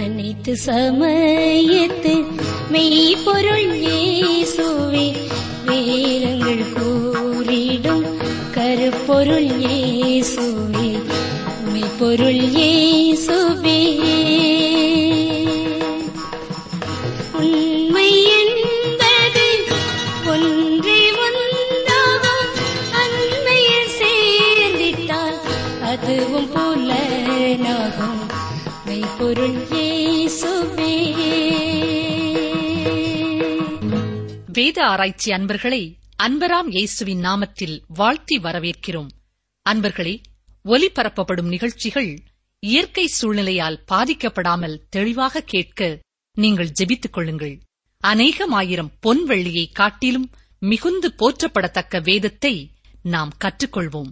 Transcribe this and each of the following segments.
அனைத்து சமயத்து மெய்ப்பொருள் இயேசுவே வேதங்கள் கூறிடும் கருப்பொருள் இயேசுவே மெய்ப்பொருள் இயேசுவே உண்மை என்பது ஒன்றே ஒன்றாகும் அண்மையில் சேர்ந்திட்டால் அதுவும் புலனாகும் மெய்ப்பொருள் இயேசுவே வேத ஆராய்ச்சி அன்பர்களை அன்பராம் இயேசுவின் நாமத்தில் வாழ்த்தி வரவேற்கிறோம் அன்பர்களே ஒலிபரப்பப்படும் நிகழ்ச்சிகள் இயற்கை சூழ்நிலையால் பாதிக்கப்படாமல் தெளிவாக கேட்க நீங்கள் ஜெபித்துக் கொள்ளுங்கள் அநேகமாயிரம் பொன் வெள்ளியை காட்டிலும் மிகுந்து போற்றப்படத்தக்க வேதத்தை நாம் கற்றுக்கொள்வோம்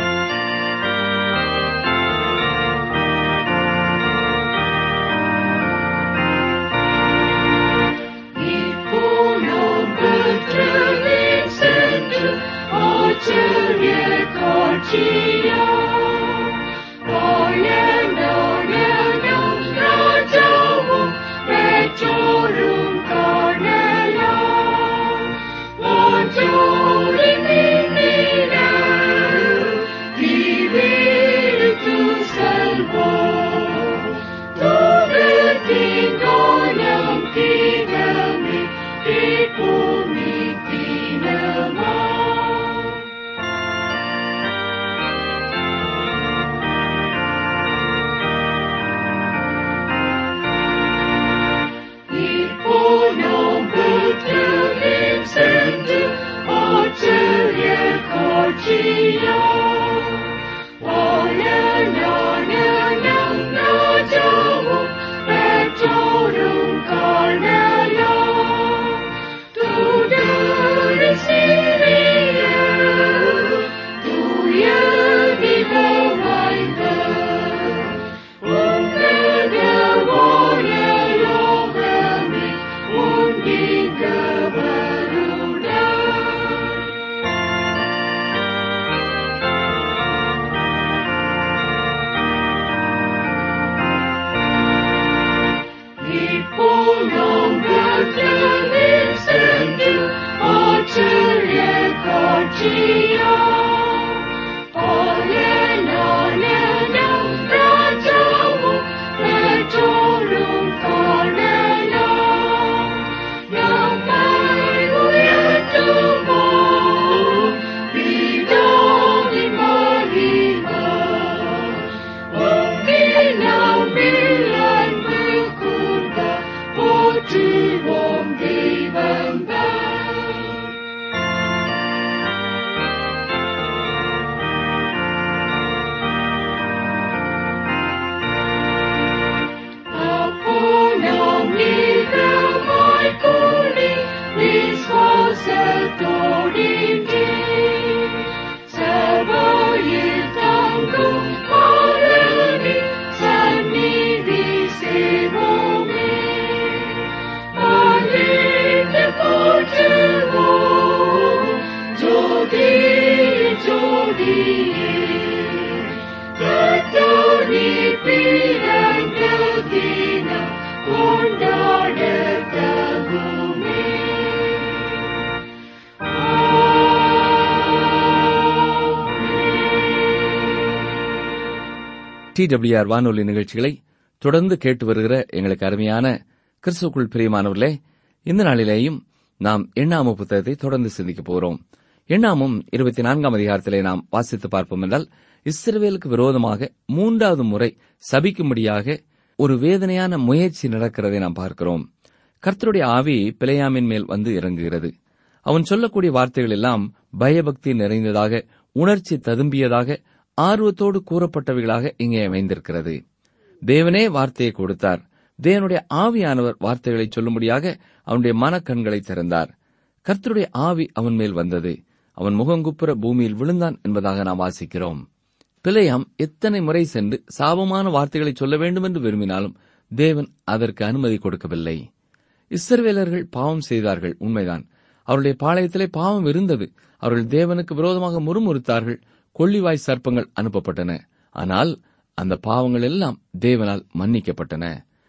டிடபிள்யூஆர் வானொலி நிகழ்ச்சிகளை தொடர்ந்து கேட்டு வருகிற எங்களுக்கு அருமையான கிறிஸ்துக்குள் பிரியமானவர்களே இந்த நாளிலேயும் நாம் எண்ணாம புத்தகத்தை தொடர்ந்து சிந்திக்கப் போகிறோம் எண்ணாமும் இருபத்தி நான்காம் அதிகாரத்திலே நாம் வாசித்து பார்ப்போம் என்றால் இஸ்ரவேலுக்கு விரோதமாக மூன்றாவது முறை சபிக்கும்படியாக ஒரு வேதனையான முயற்சி நடக்கிறதை நாம் பார்க்கிறோம் கர்த்தருடைய ஆவி பிழையாமின் மேல் வந்து இறங்குகிறது அவன் சொல்லக்கூடிய வார்த்தைகள் எல்லாம் பயபக்தி நிறைந்ததாக உணர்ச்சி ததும்பியதாக ஆர்வத்தோடு கூறப்பட்டவைகளாக இங்கே அமைந்திருக்கிறது தேவனே வார்த்தையை கொடுத்தார் தேவனுடைய ஆவியானவர் வார்த்தைகளை சொல்லும்படியாக அவனுடைய மனக்கண்களை திறந்தார் கர்த்தருடைய ஆவி அவன் மேல் வந்தது அவன் முகங்குப்புற பூமியில் விழுந்தான் என்பதாக நாம் வாசிக்கிறோம் பிழையாம் எத்தனை முறை சென்று சாபமான வார்த்தைகளை சொல்ல வேண்டும் என்று விரும்பினாலும் தேவன் அதற்கு அனுமதி கொடுக்கவில்லை இஸ்ரவேலர்கள் பாவம் செய்தார்கள் உண்மைதான் அவருடைய பாளையத்திலே பாவம் இருந்தது அவர்கள் தேவனுக்கு விரோதமாக முறுமுறுத்தார்கள் கொள்ளிவாய் சர்ப்பங்கள் அனுப்பப்பட்டன ஆனால் அந்த பாவங்கள் எல்லாம் தேவனால் மன்னிக்கப்பட்டன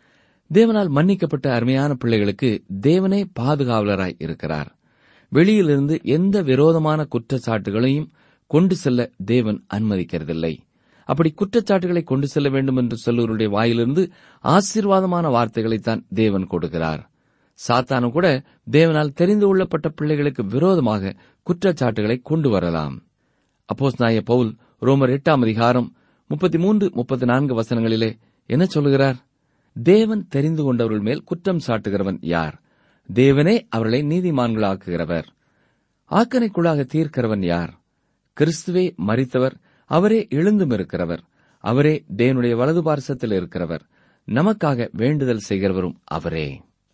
தேவனால் மன்னிக்கப்பட்ட அருமையான பிள்ளைகளுக்கு தேவனே பாதுகாவலராய் இருக்கிறார் வெளியிலிருந்து எந்த விரோதமான குற்றச்சாட்டுகளையும் கொண்டு செல்ல தேவன் அனுமதிக்கிறதில்லை அப்படி குற்றச்சாட்டுகளை கொண்டு செல்ல வேண்டும் என்று சொல்லுவருடைய வாயிலிருந்து ஆசீர்வாதமான வார்த்தைகளைத்தான் தேவன் கொடுக்கிறார் சாத்தானும் கூட தேவனால் தெரிந்து கொள்ளப்பட்ட பிள்ளைகளுக்கு விரோதமாக குற்றச்சாட்டுகளை கொண்டு வரலாம் அப்போஸ் நாய பவுல் ரோமர் எட்டாம் அதிகாரம் முப்பத்தி மூன்று முப்பத்தி நான்கு வசனங்களிலே என்ன சொல்லுகிறார் தேவன் தெரிந்து கொண்டவர்கள் மேல் குற்றம் சாட்டுகிறவன் யார் தேவனே அவர்களை நீதிமான்களாக்குகிறவர் ஆக்கனைக்குள்ளாக தீர்க்கிறவன் யார் கிறிஸ்துவே மரித்தவர் அவரே எழுந்தும் இருக்கிறவர் அவரே தேவனுடைய வலது பார்சத்தில் இருக்கிறவர் நமக்காக வேண்டுதல் செய்கிறவரும் அவரே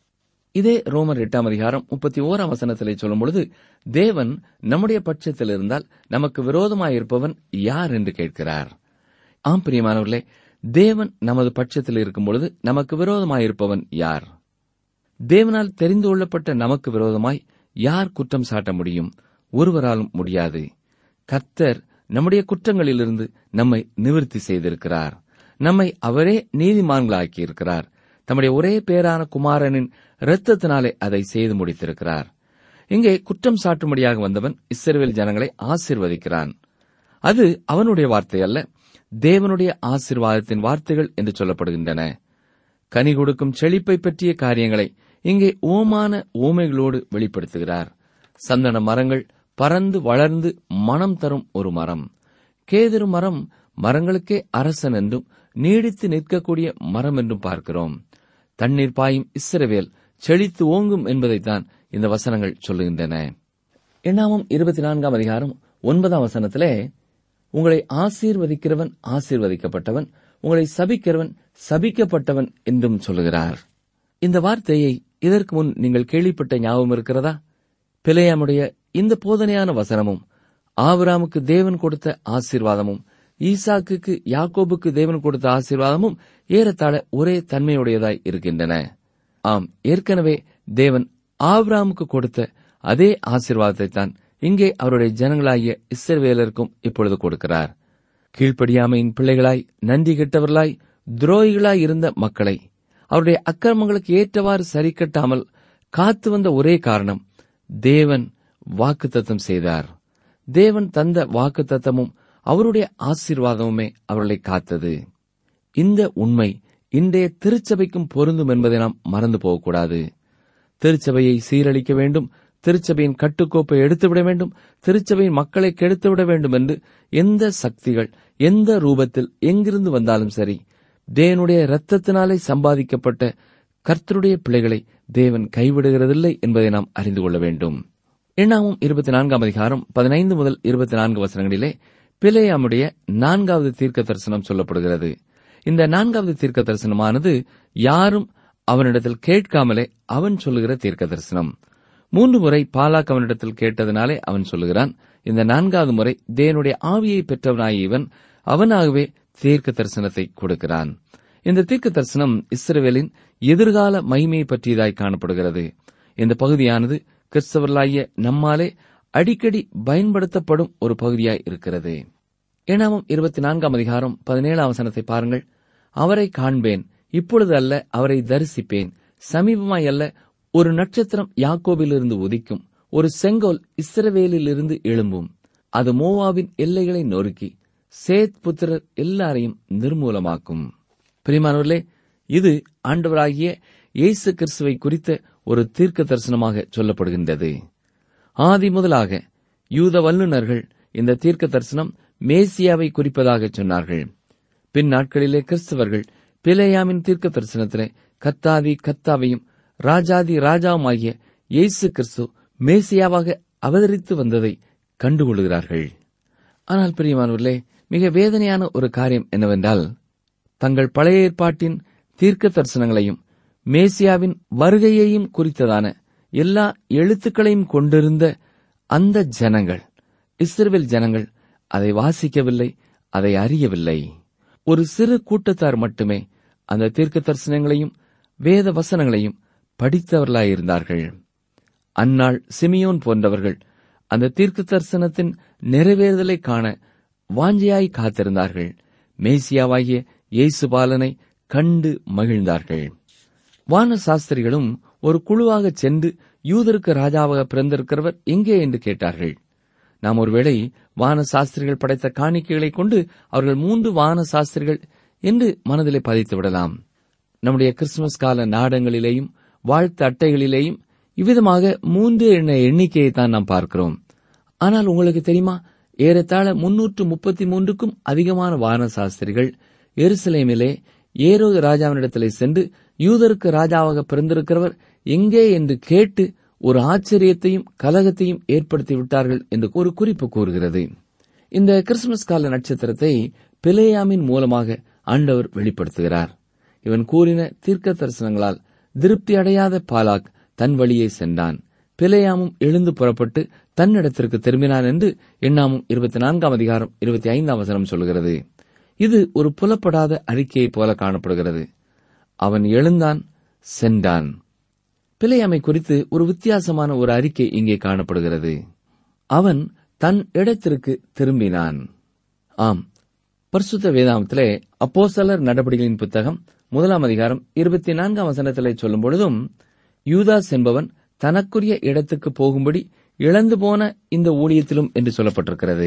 இதே ரோமர் எட்டாம் அதிகாரம் முப்பத்தி ஓராம் வசனத்திலே சொல்லும் பொழுது தேவன் நம்முடைய பட்சத்தில் இருந்தால் நமக்கு விரோதமாயிருப்பவன் யார் என்று கேட்கிறார் ஆம் பிரியமானவர்களே தேவன் நமது பட்சத்தில் இருக்கும் பொழுது நமக்கு விரோதமாயிருப்பவன் யார் தேவனால் தெரிந்து கொள்ளப்பட்ட நமக்கு விரோதமாய் யார் குற்றம் சாட்ட முடியும் ஒருவராலும் முடியாது கர்த்தர் நம்முடைய குற்றங்களிலிருந்து நம்மை நிவர்த்தி செய்திருக்கிறார் நம்மை அவரே நீதிமான்களாக்கியிருக்கிறார் தம்முடைய ஒரே பேரான குமாரனின் இரத்தத்தினாலே அதை செய்து முடித்திருக்கிறார் இங்கே குற்றம் சாட்டும்படியாக வந்தவன் இஸ்ரவேல் ஜனங்களை ஆசிர்வதிக்கிறான் அது அவனுடைய வார்த்தை அல்ல தேவனுடைய ஆசிர்வாதத்தின் வார்த்தைகள் என்று சொல்லப்படுகின்றன கனி கொடுக்கும் செழிப்பை பற்றிய காரியங்களை இங்கே ஓமான ஓமைகளோடு வெளிப்படுத்துகிறார் சந்தன மரங்கள் பறந்து வளர்ந்து மனம் தரும் ஒரு மரம் கேதுரு மரம் மரங்களுக்கே அரசன் என்றும் நீடித்து நிற்கக்கூடிய மரம் என்றும் பார்க்கிறோம் தண்ணீர் பாயும் இஸ்ரவேல் செழித்து ஓங்கும் என்பதைத்தான் இந்த வசனங்கள் சொல்லுகின்றன எண்ணாமம் இருபத்தி நான்காம் அதிகாரம் ஒன்பதாம் வசனத்திலே உங்களை ஆசீர்வதிக்கிறவன் ஆசீர்வதிக்கப்பட்டவன் உங்களை சபிக்கிறவன் சபிக்கப்பட்டவன் என்றும் சொல்லுகிறார் இந்த வார்த்தையை இதற்கு முன் நீங்கள் கேள்விப்பட்ட ஞாபகம் இருக்கிறதா பிழையாமுடைய இந்த போதனையான வசனமும் ஆபிராமுக்கு தேவன் கொடுத்த ஆசீர்வாதமும் ஈசாக்குக்கு யாக்கோபுக்கு தேவன் கொடுத்த ஆசீர்வாதமும் ஏறத்தாழ ஒரே தன்மையுடையதாய் இருக்கின்றன ஆம் ஏற்கனவே தேவன் ஆபிராமுக்கு கொடுத்த அதே ஆசீர்வாதத்தை தான் இங்கே அவருடைய ஜனங்களாகிய இஸ்ரவேலருக்கும் இப்பொழுது கொடுக்கிறார் கீழ்ப்படியாமையின் பிள்ளைகளாய் நன்றி கெட்டவர்களாய் துரோகிகளாய் இருந்த மக்களை அவருடைய அக்கிரமங்களுக்கு ஏற்றவாறு சரி கட்டாமல் காத்து வந்த ஒரே காரணம் தேவன் வாக்குத்தத்தம் செய்தார் தேவன் தந்த வாக்குத்தத்தமும் அவருடைய ஆசீர்வாதமுமே அவர்களை காத்தது இந்த உண்மை இன்றைய திருச்சபைக்கும் பொருந்தும் என்பதை நாம் மறந்து போகக்கூடாது திருச்சபையை சீரழிக்க வேண்டும் திருச்சபையின் கட்டுக்கோப்பை எடுத்துவிட வேண்டும் திருச்சபையின் மக்களை கெடுத்துவிட வேண்டும் என்று எந்த சக்திகள் எந்த ரூபத்தில் எங்கிருந்து வந்தாலும் சரி தேவனுடைய இரத்தத்தினாலே சம்பாதிக்கப்பட்ட கர்த்தருடைய பிள்ளைகளை தேவன் கைவிடுகிறதில்லை என்பதை நாம் அறிந்து கொள்ள வேண்டும் எண்ணாமும் இருபத்தி நான்காம் அதிகாரம் பதினைந்து முதல் இருபத்தி நான்கு வசனங்களிலே பிலேயாமுடைய நான்காவது தீர்க்க தரிசனம் சொல்லப்படுகிறது இந்த நான்காவது தீர்க்க தரிசனமானது யாரும் அவனிடத்தில் கேட்காமலே அவன் சொல்லுகிற தீர்க்க தரிசனம் மூன்று முறை பாலாக் அவனிடத்தில் கேட்டதினாலே அவன் சொல்லுகிறான் இந்த நான்காவது முறை தேவனுடைய ஆவியை பெற்றவனாகிய இவன் அவனாகவே தீர்க்க தரிசனத்தை கொடுக்கிறான் இந்த தீர்க்க தரிசனம் இஸ்ரவேலின் எதிர்கால மகிமையை பற்றியதாய் காணப்படுகிறது இந்த பகுதியானது கிறிஸ்தவர்களாகிய நம்மாலே அடிக்கடி பயன்படுத்தப்படும் ஒரு பகுதியாய் இருக்கிறது ஏனாமம் இருபத்தி நான்காம் அதிகாரம் பதினேழாம் வசனத்தை பாருங்கள் அவரை காண்பேன் இப்பொழுது அல்ல அவரை தரிசிப்பேன் சமீபமாய் அல்ல ஒரு நட்சத்திரம் யாக்கோபிலிருந்து உதிக்கும் ஒரு செங்கோல் இஸ்ரவேலிலிருந்து எழும்பும் அது மோவாவின் எல்லைகளை நொறுக்கி சேத் புத்திரர் எல்லாரையும் நிர்மூலமாக்கும் பிரிமானவர்களே இது ஆண்டவராகிய இயேசு கிறிஸ்துவை குறித்த ஒரு தீர்க்க தரிசனமாக சொல்லப்படுகின்றது ஆதி முதலாக யூத வல்லுநர்கள் இந்த தீர்க்க தரிசனம் மேசியாவை குறிப்பதாக சொன்னார்கள் பின் நாட்களிலே கிறிஸ்தவர்கள் பிலேயாமின் தீர்க்க தரிசனத்திலே கத்தாதி கத்தாவையும் ராஜாதி ராஜாவுமாகிய இயேசு கிறிஸ்து மேசியாவாக அவதரித்து வந்ததை கண்டுகொள்கிறார்கள் ஆனால் பிரியமானவர்களே மிக வேதனையான ஒரு காரியம் என்னவென்றால் தங்கள் பழைய ஏற்பாட்டின் தீர்க்க தரிசனங்களையும் மேசியாவின் வருகையையும் குறித்ததான எல்லா எழுத்துக்களையும் கொண்டிருந்த அந்த ஜனங்கள் இஸ்ரவேல் ஜனங்கள் அதை வாசிக்கவில்லை அதை அறியவில்லை ஒரு சிறு கூட்டத்தார் மட்டுமே அந்த தீர்க்க தரிசனங்களையும் வேத வசனங்களையும் படித்தவர்களாயிருந்தார்கள் அந்நாள் சிமியோன் போன்றவர்கள் அந்த தீர்க்க தரிசனத்தின் நிறைவேறுதலை காண வாஞ்சையாய் காத்திருந்தார்கள் மேசியாவாகிய இயேசு பாலனை கண்டு மகிழ்ந்தார்கள் வான சாஸ்திரிகளும் ஒரு குழுவாக சென்று யூதருக்கு ராஜாவாக பிறந்திருக்கிறவர் எங்கே என்று கேட்டார்கள் நாம் ஒருவேளை வான சாஸ்திரிகள் படைத்த காணிக்கைகளை கொண்டு அவர்கள் மூன்று வான சாஸ்திரிகள் என்று மனதிலே பதித்து விடலாம் நம்முடைய கிறிஸ்துமஸ் கால நாடங்களிலேயும் வாழ்த்து அட்டைகளிலேயும் இவ்விதமாக மூன்று எண்ண எண்ணிக்கையை தான் நாம் பார்க்கிறோம் ஆனால் உங்களுக்கு தெரியுமா ஏறத்தாழ முன்னூற்று முப்பத்தி மூன்றுக்கும் அதிகமான வான சாஸ்திரிகள் எருசலேமிலே ஏரோது ராஜாவினிடத்திலே சென்று யூதருக்கு ராஜாவாக பிறந்திருக்கிறவர் எங்கே என்று கேட்டு ஒரு ஆச்சரியத்தையும் கலகத்தையும் ஏற்படுத்தி விட்டார்கள் என்று ஒரு குறிப்பு கூறுகிறது இந்த கிறிஸ்துமஸ் கால நட்சத்திரத்தை பிலேயாமின் மூலமாக ஆண்டவர் வெளிப்படுத்துகிறார் இவன் கூறின தீர்க்க தரிசனங்களால் திருப்தி அடையாத பாலாக் தன் வழியே சென்றான் பிலேயாமும் எழுந்து புறப்பட்டு தன்னிடத்திற்கு திரும்பினான் என்று எண்ணாமும் இருபத்தி நான்காம் அதிகாரம் இருபத்தி ஐந்தாம் வசனம் சொல்கிறது இது ஒரு புலப்படாத அறிக்கையைப் போல காணப்படுகிறது அவன் எழுந்தான் சென்றான் பிழையாமை குறித்து ஒரு வித்தியாசமான ஒரு அறிக்கை இங்கே காணப்படுகிறது அவன் தன் இடத்திற்கு திரும்பினான் ஆம் பரிசுத்த வேதாமத்திலே அப்போஸ்தலர் நடபடிகளின் புத்தகம் முதலாம் அதிகாரம் இருபத்தி நான்காம் வசனத்திலே சொல்லும் பொழுதும் யூதாஸ் என்பவன் தனக்குரிய இடத்துக்கு போகும்படி இழந்து போன இந்த ஊழியத்திலும் என்று சொல்லப்பட்டிருக்கிறது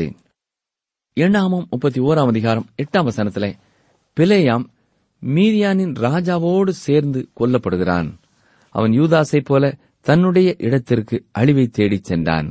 எண்ணாமம் முப்பத்தி ஓராம் அதிகாரம் எட்டாம் வசனத்திலே பிலேயாம் மீதியானின் ராஜாவோடு சேர்ந்து கொல்லப்படுகிறான் அவன் யூதாஸைப் போல தன்னுடைய இடத்திற்கு அழிவை தேடிச் சென்றான்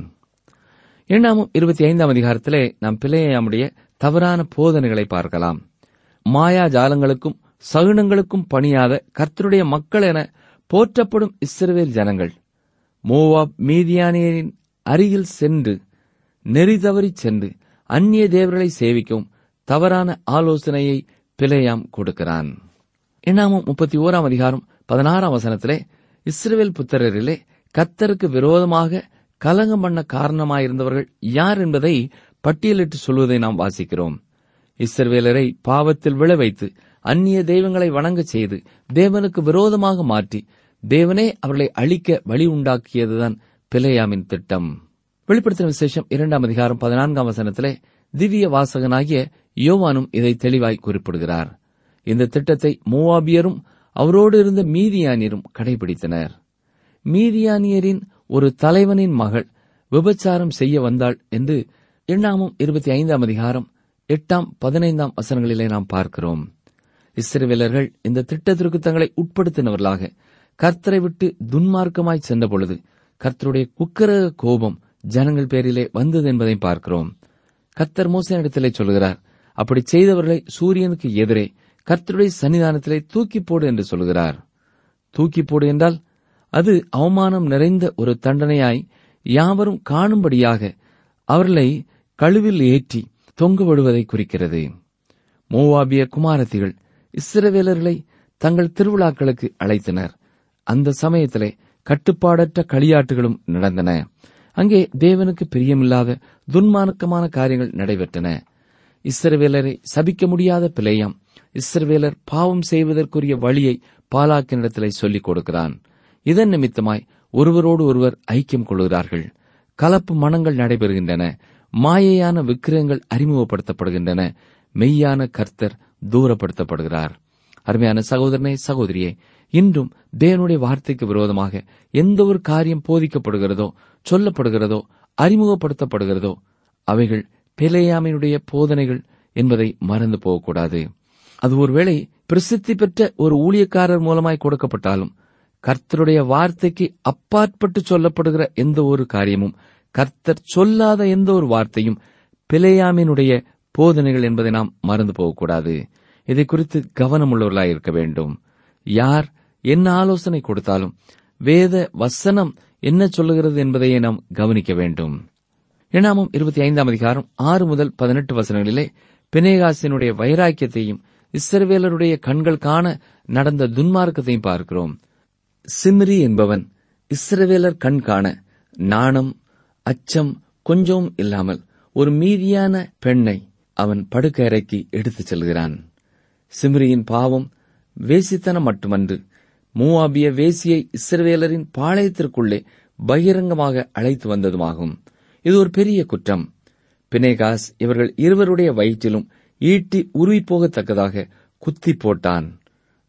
எண்ணாமம் இருபத்தி ஐந்தாம் அதிகாரத்திலே நாம் பிலேயாமுடைய தவறான போதனைகளை பார்க்கலாம் மாயா ஜாலங்களுக்கும் சகுனங்களுக்கும் பணியாத கர்த்தருடைய மக்கள் என போற்றப்படும் இஸ்ரவேல் ஜனங்கள் மோவாப் மீதியானியரின் அருகில் சென்று நெறி தவறிச் சென்று அந்நிய தேவர்களை சேவிக்கவும் தவறான ஆலோசனையை பிழையாம் கொடுக்கிறான் எண்ணாமம் முப்பத்தி ஓராம் அதிகாரம் பதினாறாம் வசனத்திலே இஸ்ரவேல் புத்திரரிலே கத்தருக்கு விரோதமாக கலங்கம் பண்ண காரணமாயிருந்தவர்கள் யார் என்பதை பட்டியலிட்டு சொல்வதை நாம் வாசிக்கிறோம் இஸ்ரவேலரை பாவத்தில் விழ வைத்து அந்நிய தெய்வங்களை வணங்கச் செய்து தேவனுக்கு விரோதமாக மாற்றி தேவனே அவர்களை அழிக்க வழி உண்டாக்கியதுதான் பிழையாமின் திட்டம் வெளிப்படுத்தின விசேஷம் இரண்டாம் அதிகாரம் பதினான்காம் வசனத்திலே திவ்ய வாசகனாகிய யோவானும் இதை தெளிவாய் குறிப்பிடுகிறார் இந்த திட்டத்தை மூவாபியரும் அவரோடு இருந்த மீதியானியரும் கடைபிடித்தனர் மீதியானியரின் ஒரு தலைவனின் மகள் விபச்சாரம் செய்ய வந்தாள் என்று எண்ணாமும் இருபத்தி ஐந்தாம் அதிகாரம் எட்டாம் பதினைந்தாம் வசனங்களிலே நாம் பார்க்கிறோம் இஸ்ரவேலர்கள் இந்த திட்டத்திற்கு தங்களை உட்படுத்தினவர்களாக கர்த்தரை விட்டு துன்மார்க்கமாய் சென்ற பொழுது கர்த்தருடைய குக்கரக கோபம் ஜனங்கள் பேரிலே வந்தது என்பதை பார்க்கிறோம் கர்த்தர் மோசனிடத்திலே சொல்கிறார் அப்படி செய்தவர்களை சூரியனுக்கு எதிரே கர்த்தருடைய சன்னிதானத்திலே தூக்கி போடு என்று சொல்கிறார் தூக்கி போடு என்றால் அது அவமானம் நிறைந்த ஒரு தண்டனையாய் யாவரும் காணும்படியாக அவர்களை கழுவில் ஏற்றி தொங்க விடுவதை குறிக்கிறது மோவாபிய குமாரத்திகள் இஸ்ரவேலர்களை தங்கள் திருவிழாக்களுக்கு அழைத்தனர் அந்த சமயத்திலே கட்டுப்பாடற்ற களியாட்டுகளும் நடந்தன அங்கே தேவனுக்கு பிரியமில்லாத துன்மார்க்கமான காரியங்கள் நடைபெற்றன இஸ்ரவேலரை சபிக்க முடியாத பிழையாம் இஸ்ரவேலர் பாவம் செய்வதற்குரிய வழியை பாலாக்கினிடத்திலே சொல்லிக் கொடுக்கிறான் இதன் நிமித்தமாய் ஒருவரோடு ஒருவர் ஐக்கியம் கொள்கிறார்கள் கலப்பு மனங்கள் நடைபெறுகின்றன மாயையான விக்கிரகங்கள் அறிமுகப்படுத்தப்படுகின்றன மெய்யான கர்த்தர் தூரப்படுத்தப்படுகிறார் அருமையான சகோதரனே சகோதரியே இன்றும் தேவனுடைய வார்த்தைக்கு விரோதமாக எந்த ஒரு காரியம் போதிக்கப்படுகிறதோ சொல்லப்படுகிறதோ அறிமுகப்படுத்தப்படுகிறதோ அவைகள் பிழையாமையினுடைய போதனைகள் என்பதை மறந்து போகக்கூடாது அது ஒருவேளை பிரசித்தி பெற்ற ஒரு ஊழியக்காரர் மூலமாய் கொடுக்கப்பட்டாலும் கர்த்தருடைய வார்த்தைக்கு அப்பாற்பட்டு சொல்லப்படுகிற எந்த ஒரு காரியமும் கர்த்தர் சொல்லாத எந்த ஒரு வார்த்தையும் பிழையாமினுடைய போதனைகள் என்பதை நாம் மறந்து போகக்கூடாது இதை குறித்து கவனமுள்ளவர்களாய் இருக்க வேண்டும் யார் என்ன ஆலோசனை கொடுத்தாலும் வேத வசனம் என்ன சொல்லுகிறது என்பதையே நாம் கவனிக்க வேண்டும் எண்ணாமம் இருபத்தி ஐந்தாம் அதிகாரம் ஆறு முதல் பதினெட்டு வசனங்களிலே பினேகாசினுடைய வைராக்கியத்தையும் இஸ்ரவேலருடைய கண்கள் காண நடந்த துன்மார்க்கத்தையும் பார்க்கிறோம் சிம்ரி என்பவன் இஸ்ரவேலர் கண் காண நாணம் அச்சம் கொஞ்சம் இல்லாமல் ஒரு மீதியான பெண்ணை அவன் படுக்க அறைக்கு எடுத்துச் செல்கிறான் சிம்ரியின் பாவம் வேசித்தனம் மட்டுமன்று மூவாபிய வேசியை இஸ்ரவேலரின் பாளையத்திற்குள்ளே பகிரங்கமாக அழைத்து வந்ததுமாகும் இது ஒரு பெரிய குற்றம் பினேகாஸ் இவர்கள் இருவருடைய வயிற்றிலும் ஈட்டி உருவி போகத்தக்கதாக குத்தி போட்டான்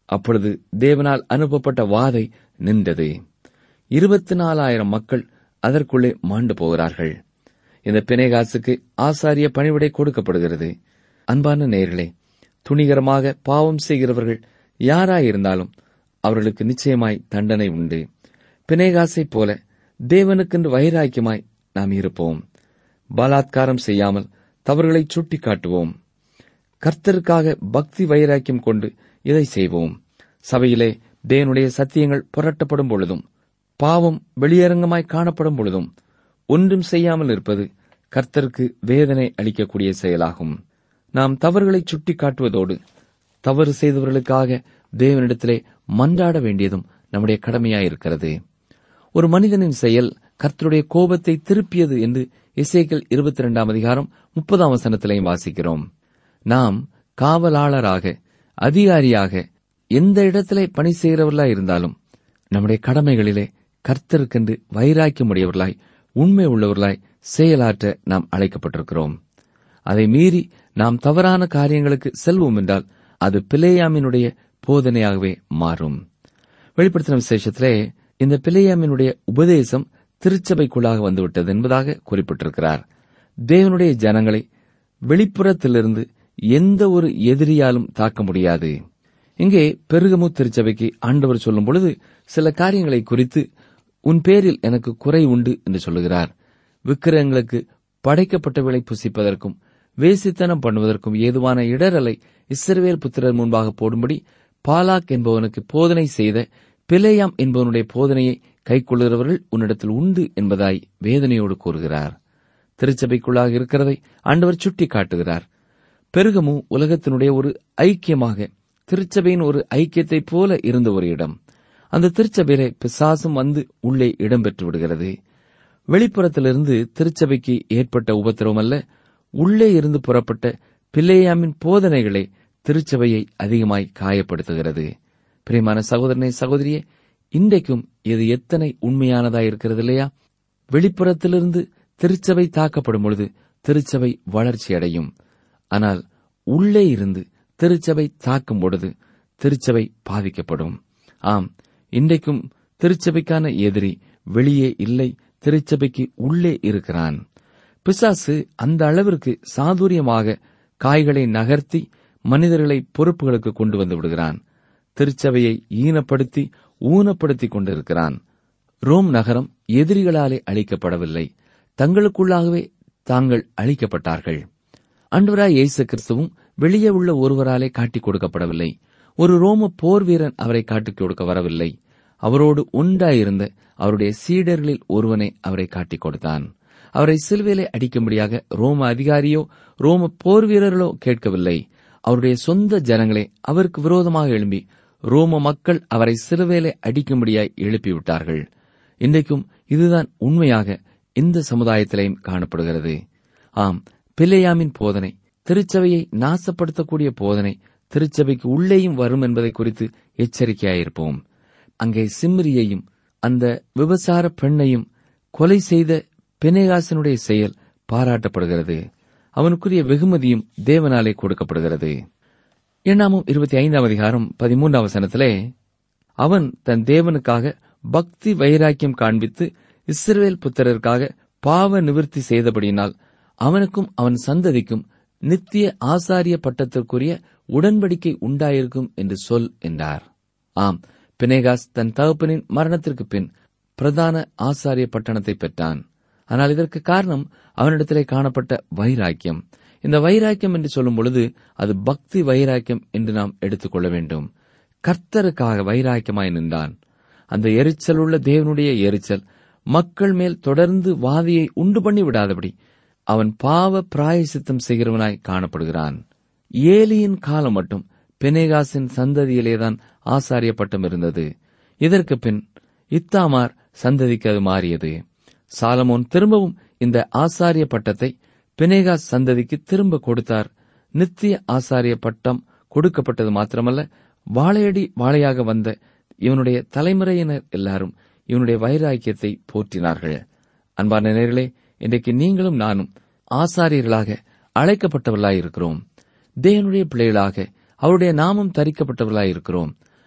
அப்பொழுது தேவனால் அனுப்பப்பட்ட வாதை நின்றது இருபத்தி நாலாயிரம் மக்கள் அதற்குள்ளே மாண்டு போகிறார்கள் இந்த பிணைகாசுக்கு ஆசாரிய பணிவிடை கொடுக்கப்படுகிறது அன்பான நேர்களே துணிகரமாக பாவம் செய்கிறவர்கள் யாராயிருந்தாலும் அவர்களுக்கு நிச்சயமாய் தண்டனை உண்டு பிணைகாசைப் போல தேவனுக்கென்று வைராக்கியமாய் நாம் இருப்போம் பலாத்காரம் செய்யாமல் தவறுகளை சுட்டிக் காட்டுவோம் கர்த்தருக்காக பக்தி வைராக்கியம் கொண்டு இதை செய்வோம் சபையிலே தேவனுடைய சத்தியங்கள் புரட்டப்படும் பொழுதும் பாவம் வெளியரங்கமாய் காணப்படும் பொழுதும் ஒன்றும் செய்யாமல் இருப்பது கர்த்தருக்கு வேதனை அளிக்கக்கூடிய செயலாகும் நாம் தவறுகளை சுட்டிக் காட்டுவதோடு தவறு செய்தவர்களுக்காக தேவனிடத்திலே மன்றாட வேண்டியதும் நம்முடைய கடமையாயிருக்கிறது ஒரு மனிதனின் செயல் கர்த்தருடைய கோபத்தை திருப்பியது என்று இசைக்கல் இருபத்தி இரண்டாம் அதிகாரம் முப்பதாம் வசனத்திலையும் வாசிக்கிறோம் நாம் காவலாளராக அதிகாரியாக எந்த இடத்திலே பணி செய்கிறவர்களாய் இருந்தாலும் நம்முடைய கடமைகளிலே கர்த்தருக்கென்று வைராக்கியமுடையவர்களாய் உண்மை உள்ளவர்களாய் செயலாற்ற நாம் அழைக்கப்பட்டிருக்கிறோம் அதை மீறி நாம் தவறான காரியங்களுக்கு செல்வோம் என்றால் அது பிளேயாமினுடைய போதனையாகவே மாறும் வெளிப்படுத்தின விசேஷத்திலே இந்த பிளேயாமினுடைய உபதேசம் திருச்சபைக்குள்ளாக வந்துவிட்டது என்பதாக குறிப்பிட்டிருக்கிறார் தேவனுடைய ஜனங்களை வெளிப்புறத்திலிருந்து எந்த ஒரு எதிரியாலும் தாக்க முடியாது இங்கே பெருகமு திருச்சபைக்கு ஆண்டவர் சொல்லும் பொழுது சில காரியங்களை குறித்து உன் பேரில் எனக்கு குறை உண்டு என்று சொல்லுகிறார் விக்கிரகங்களுக்கு படைக்கப்பட்டவளை புசிப்பதற்கும் வேசித்தனம் பண்ணுவதற்கும் ஏதுவான இடரலை இஸ்ரவேல் புத்திரர் முன்பாக போடும்படி பாலாக் என்பவனுக்கு போதனை செய்த பிலேயாம் என்பவனுடைய போதனையை கைக்கொள்கிறவர்கள் உன்னிடத்தில் உண்டு என்பதாய் வேதனையோடு கூறுகிறார் திருச்சபைக்குள்ளாக இருக்கிறதை ஆண்டவர் சுட்டி காட்டுகிறார் பெருகமு உலகத்தினுடைய ஒரு ஐக்கியமாக திருச்சபையின் ஒரு ஐக்கியத்தைப் போல இருந்த ஒரு இடம் அந்த திருச்சபையிலே பிசாசும் வந்து உள்ளே இடம்பெற்று விடுகிறது வெளிப்புறத்திலிருந்து திருச்சபைக்கு ஏற்பட்ட உபத்திரவம் அல்ல உள்ளே இருந்து புறப்பட்ட பிள்ளையாமின் போதனைகளே திருச்சபையை அதிகமாய் காயப்படுத்துகிறது பிரியமான சகோதரனை சகோதரியே இன்றைக்கும் இது எத்தனை உண்மையானதாயிருக்கிறது இல்லையா வெளிப்புறத்திலிருந்து திருச்சபை தாக்கப்படும் பொழுது திருச்சபை வளர்ச்சி அடையும் ஆனால் உள்ளே இருந்து திருச்சபை தாக்கும் பொழுது திருச்சபை பாதிக்கப்படும் ஆம் இன்றைக்கும் திருச்சபைக்கான எதிரி வெளியே இல்லை திருச்சபைக்கு உள்ளே இருக்கிறான் பிசாசு அந்த அளவிற்கு சாதுரியமாக காய்களை நகர்த்தி மனிதர்களை பொறுப்புகளுக்கு கொண்டு வந்து விடுகிறான் திருச்சபையை ஈனப்படுத்தி ஊனப்படுத்திக் கொண்டிருக்கிறான் ரோம் நகரம் எதிரிகளாலே அழிக்கப்படவில்லை தங்களுக்குள்ளாகவே தாங்கள் அழிக்கப்பட்டார்கள் அன்றுவராய் இயேசு கிறிஸ்துவும் வெளியே உள்ள ஒருவராலே காட்டிக் கொடுக்கப்படவில்லை ஒரு ரோம போர் வீரன் அவரை காட்டிக் கொடுக்க வரவில்லை அவரோடு உண்டாயிருந்த அவருடைய சீடர்களில் ஒருவனை அவரை காட்டிக் கொடுத்தான் அவரை சிலுவையிலே அடிக்கும்படியாக ரோம அதிகாரியோ ரோம போர் வீரர்களோ கேட்கவில்லை அவருடைய சொந்த ஜனங்களே அவருக்கு விரோதமாக எழும்பி ரோம மக்கள் அவரை சிலுவையிலே அடிக்கும்படியாய் எழுப்பிவிட்டார்கள் இன்றைக்கும் இதுதான் உண்மையாக இந்த சமுதாயத்திலேயும் காணப்படுகிறது ஆம் பிள்ளையாமின் போதனை திருச்சபையை நாசப்படுத்தக்கூடிய போதனை திருச்சபைக்கு உள்ளேயும் வரும் என்பதை குறித்து எச்சரிக்கையாயிருப்போம் அங்கே சிம்ரியையும் அந்த விபசார பெண்ணையும் கொலை செய்த பெனேகாசனுடைய செயல் பாராட்டப்படுகிறது அவனுக்குரிய வெகுமதியும் தேவனாலே கொடுக்கப்படுகிறது எண்ணாமும் இருபத்தி ஐந்தாம் அதிகாரம் பதிமூன்றாம் வசனத்திலே அவன் தன் தேவனுக்காக பக்தி வைராக்கியம் காண்பித்து இஸ்ரவேல் புத்திரருக்காக பாவ நிவிர்த்தி செய்தபடியினால் அவனுக்கும் அவன் சந்ததிக்கும் நித்திய ஆசாரிய பட்டத்திற்குரிய உடன்படிக்கை உண்டாயிருக்கும் என்று சொல் என்றார் ஆம் பினேகாஸ் தன் தகப்பனின் மரணத்திற்கு பின் பிரதான ஆசாரிய பட்டணத்தை பெற்றான் ஆனால் இதற்கு காரணம் அவனிடத்திலே காணப்பட்ட வைராக்கியம் இந்த வைராக்கியம் என்று சொல்லும் பொழுது அது பக்தி வைராக்கியம் என்று நாம் எடுத்துக்கொள்ள வேண்டும் கர்த்தருக்காக வைராக்கியமாய் நின்றான் அந்த எரிச்சல் உள்ள தேவனுடைய எரிச்சல் மக்கள் மேல் தொடர்ந்து வாதியை உண்டு பண்ணி விடாதபடி அவன் பாவ பிராயசித்தம் செய்கிறவனாய் காணப்படுகிறான் ஏலியின் காலம் மட்டும் பெனேகாசின் சந்ததியிலேதான் ஆசாரிய பட்டம் இருந்தது இதற்கு பின் இத்தாமார் சந்ததிக்கு அது மாறியது சாலமோன் திரும்பவும் இந்த ஆசாரிய பட்டத்தை பினேகாஸ் சந்ததிக்கு திரும்ப கொடுத்தார் நித்திய ஆசாரிய பட்டம் கொடுக்கப்பட்டது மாத்திரமல்ல வாழையடி வாழையாக வந்த இவனுடைய தலைமுறையினர் எல்லாரும் இவனுடைய வைராக்கியத்தை போற்றினார்கள் அன்பான நேர்களே இன்றைக்கு நீங்களும் நானும் ஆசாரியர்களாக அழைக்கப்பட்டவர்களாயிருக்கிறோம் தேவனுடைய பிள்ளைகளாக அவருடைய நாமம் தரிக்கப்பட்டவர்களாயிருக்கிறோம்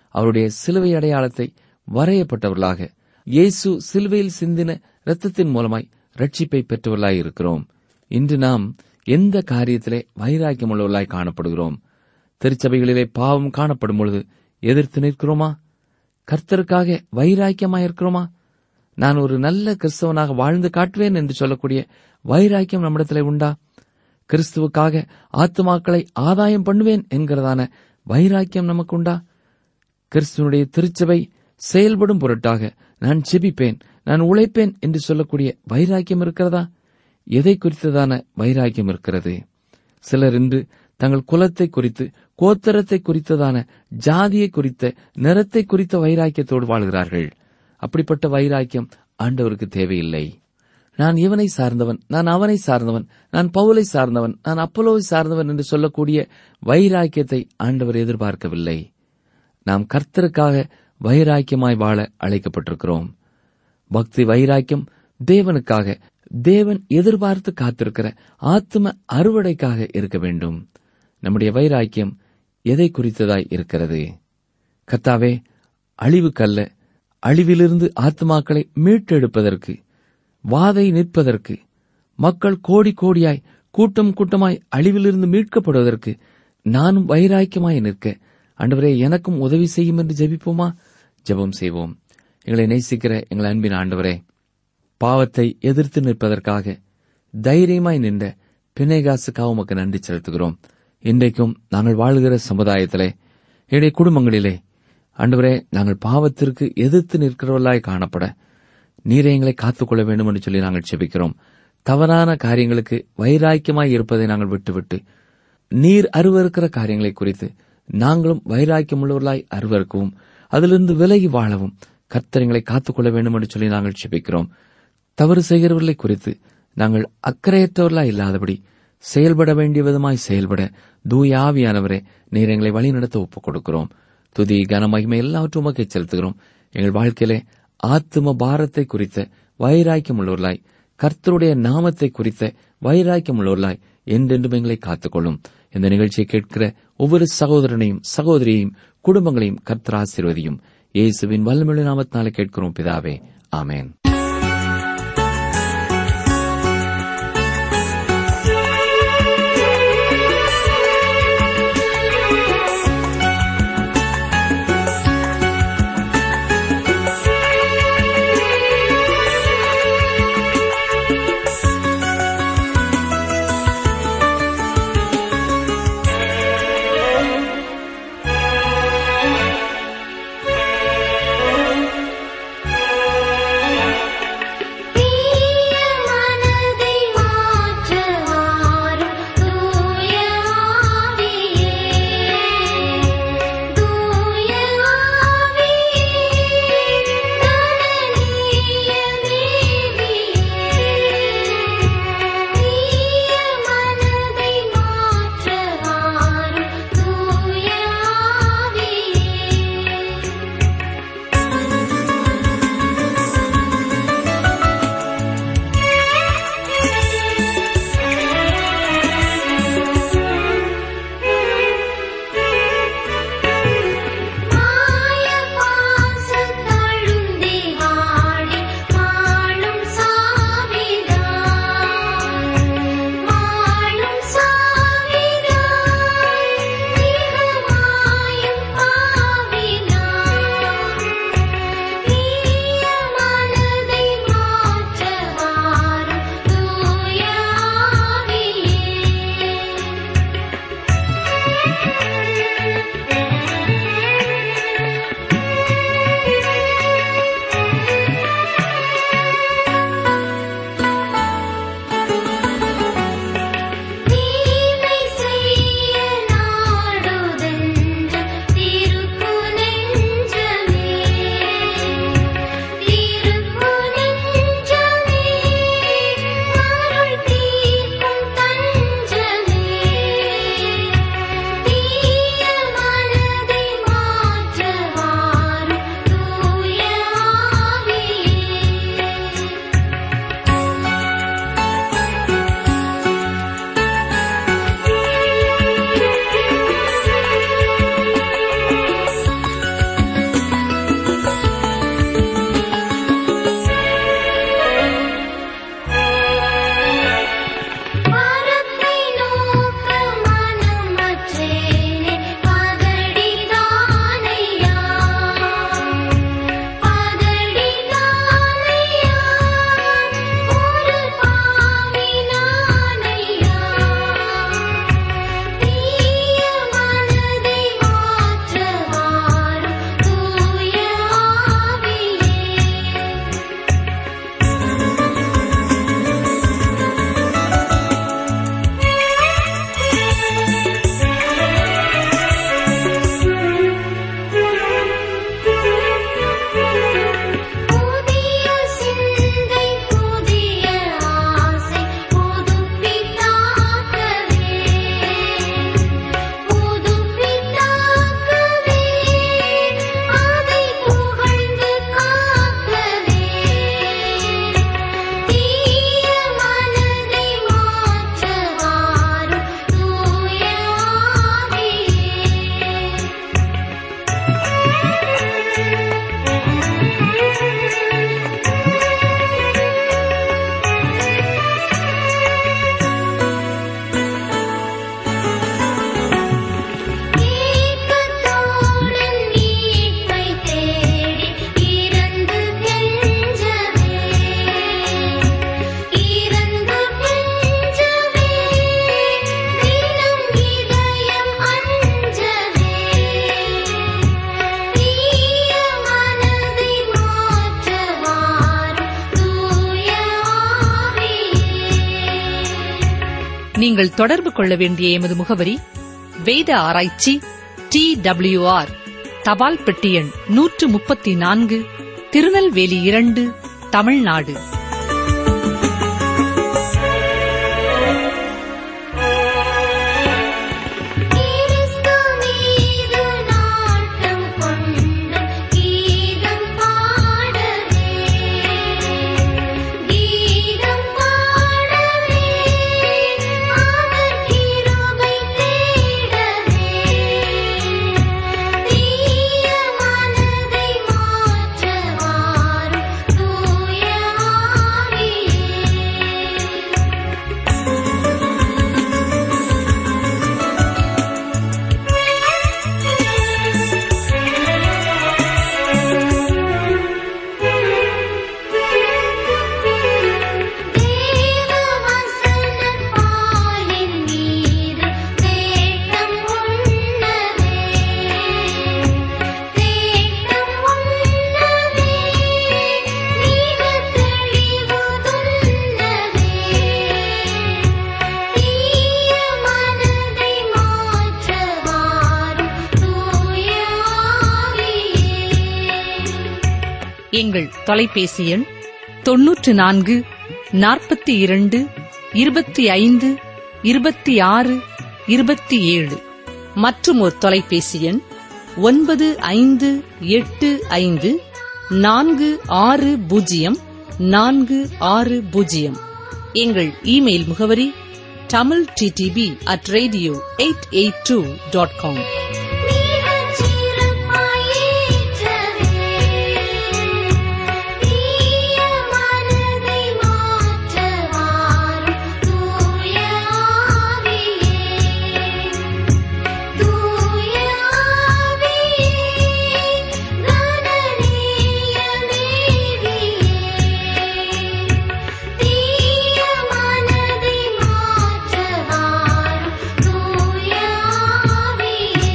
அவருடைய சிலுவை அடையாளத்தை வரையப்பட்டவர்களாக இயேசு சிலுவையில் சிந்தின இரத்தத்தின் மூலமாய் ரட்சிப்பை பெற்றவர்களாய் இருக்கிறோம் இன்று நாம் எந்த காரியத்திலே வைராக்கியம் உள்ளவர்களாய் காணப்படுகிறோம் திருச்சபைகளிலே பாவம் காணப்படும் பொழுது எதிர்த்து நிற்கிறோமா கர்த்தருக்காக வைராக்கியமாயிருக்கிறோமா நான் ஒரு நல்ல கிறிஸ்தவனாக வாழ்ந்து காட்டுவேன் என்று சொல்லக்கூடிய வைராக்கியம் நம்மிடத்திலே உண்டா கிறிஸ்துவுக்காக ஆத்துமாக்களை ஆதாயம் பண்ணுவேன் என்கிறதான வைராக்கியம் நமக்கு உண்டா கிறிஸ்துவனுடைய திருச்சபை செயல்படும் பொருட்டாக நான் செபிப்பேன் நான் உழைப்பேன் என்று சொல்லக்கூடிய வைராக்கியம் இருக்கிறதா எதை குறித்ததான வைராக்கியம் இருக்கிறது சிலர் இன்று தங்கள் குலத்தை குறித்து கோத்தரத்தை குறித்ததான ஜாதியை குறித்த நிறத்தை குறித்த வைராக்கியத்தோடு வாழ்கிறார்கள் அப்படிப்பட்ட வைராக்கியம் ஆண்டவருக்கு தேவையில்லை நான் இவனை சார்ந்தவன் நான் அவனை சார்ந்தவன் நான் பவுலை சார்ந்தவன் நான் அப்பலோவை சார்ந்தவன் என்று சொல்லக்கூடிய வைராக்கியத்தை ஆண்டவர் எதிர்பார்க்கவில்லை நாம் கர்த்தருக்காக வைராக்கியமாய் வாழ அழைக்கப்பட்டிருக்கிறோம் பக்தி வைராக்கியம் தேவனுக்காக தேவன் எதிர்பார்த்து காத்திருக்கிற ஆத்ம அறுவடைக்காக இருக்க வேண்டும் நம்முடைய வைராக்கியம் எதை குறித்ததாய் இருக்கிறது கத்தாவே அழிவுக்கல்ல அழிவிலிருந்து ஆத்மாக்களை மீட்டெடுப்பதற்கு வாதை நிற்பதற்கு மக்கள் கோடி கோடியாய் கூட்டம் கூட்டமாய் அழிவிலிருந்து மீட்கப்படுவதற்கு நானும் வைராக்கியமாய் நிற்க ஆண்டவரே எனக்கும் உதவி செய்யும் என்று ஜெபிப்போமா ஜெபம் செய்வோம் எங்களை நேசிக்கிற எங்கள் அன்பின் ஆண்டவரே பாவத்தை எதிர்த்து நிற்பதற்காக தைரியமாய் நின்ற பிணைகாசுக்காக உமக்கு நன்றி செலுத்துகிறோம் இன்றைக்கும் நாங்கள் வாழ்கிற சமுதாயத்திலே எங்களுடைய குடும்பங்களிலே ஆண்டவரே நாங்கள் பாவத்திற்கு எதிர்த்து நிற்கிறவர்களாய் காணப்பட நீரை எங்களை காத்துக்கொள்ள வேண்டும் என்று சொல்லி நாங்கள் செபிக்கிறோம் தவறான காரியங்களுக்கு வைராக்கியமாய் இருப்பதை நாங்கள் விட்டுவிட்டு நீர் அருவருக்கிற காரியங்களை குறித்து நாங்களும் வைராக்கியம் உள்ளவர்களாய் அருவருக்கவும் அதிலிருந்து விலகி வாழவும் கர்த்தரங்களை காத்துக்கொள்ள வேண்டும் என்று சொல்லி நாங்கள் செபிக்கிறோம் தவறு செய்கிறவர்களை குறித்து நாங்கள் அக்கறையற்றவர்களாய் இல்லாதபடி செயல்பட வேண்டிய விதமாய் செயல்பட தூய ஆவியானவரே நீர் எங்களை வழிநடத்த ஒப்புக் கொடுக்கிறோம் துதி கன மகிமை எல்லாவற்றும் உமக்கே செலுத்துகிறோம் எங்கள் வாழ்க்கையிலே ஆத்தும பாரத்தை குறித்த வைராக்கியம் உள்ளவர்களாய் கர்த்தருடைய நாமத்தை குறித்த வைராக்கியம் உள்ளவர்களாய் என்றென்றும் எங்களை காத்துக்கொள்ளும் இந்த நிகழ்ச்சியை கேட்கிற ஒவ்வொரு சகோதரனையும் சகோதரியையும் குடும்பங்களையும் கர்த்தர் ஆசீர்வதியும் இயேசுவின் வல்லமிழு நாமத்தினாலே கேட்கிறோம் பிதாவே ஆமென் ஆ நீங்கள் தொடர்பு கொள்ள வேண்டிய எமது முகவரி வேத ஆராய்ச்சி டி ஆர் தபால் பெட்டி எண் நூற்று முப்பத்தி நான்கு திருநெல்வேலி இரண்டு தமிழ்நாடு கிறிஸ்து மீது நாட்டம் கொண்டு கீதம் பாடவே கீதம் பாடவே அவர் கிருபை தேடவே தீய மனதை மாற்ற வாரும் தூய ஆவியே தேவவசனப் பாலின் மீது தேட்டம் உண்ணவே தேட்டம் உண்ணவே மிகத் தெளிவு துண்ணவே தீய மனதை மாற்ற வாரும் தூய ஆவியே எங்கள் தொலைபேசி எண் தொன்னூற்று நான்கு நாற்பத்தி இரண்டு இருபத்தி ஐந்து இருபத்தி ஆறு இருபத்தி ஏழு மற்றும் ஒரு தொலைபேசி எண் ஒன்பது ஐந்து எட்டு ஐந்து நான்கு ஆறு பூஜ்ஜியம் நான்கு ஆறு பூஜ்ஜியம் எங்கள் இமெயில் முகவரி Tamil DDP at radio eight eight two dot com மிகச் சிறப்பாயிற்றவே தீய மனதை மாற்ற வாரும் தூய ஆவியே தூய ஆவியே கனநீய மேவியே தீய மனதை மாற்ற வாரும் தூய ஆவியே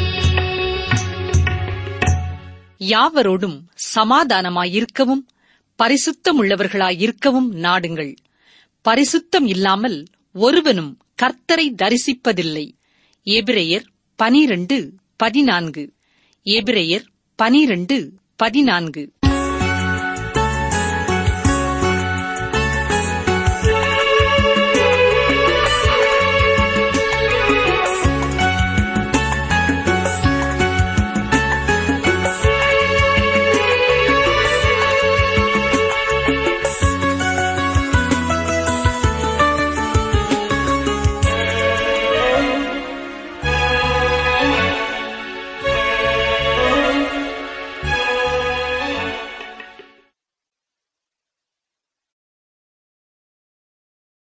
யாவரோடும் சமாதானமாயிருக்கவும் பரிசுத்தமுள்ளவர்களாயிருக்கவும் நாடுங்கள் பரிசுத்தம் இல்லாமல் ஒருவனும் கர்த்தரை தரிசிப்பதில்லை எபிரெயர் பனிரண்டு பதினான்கு எபிரெயர் பனிரண்டு பதினான்கு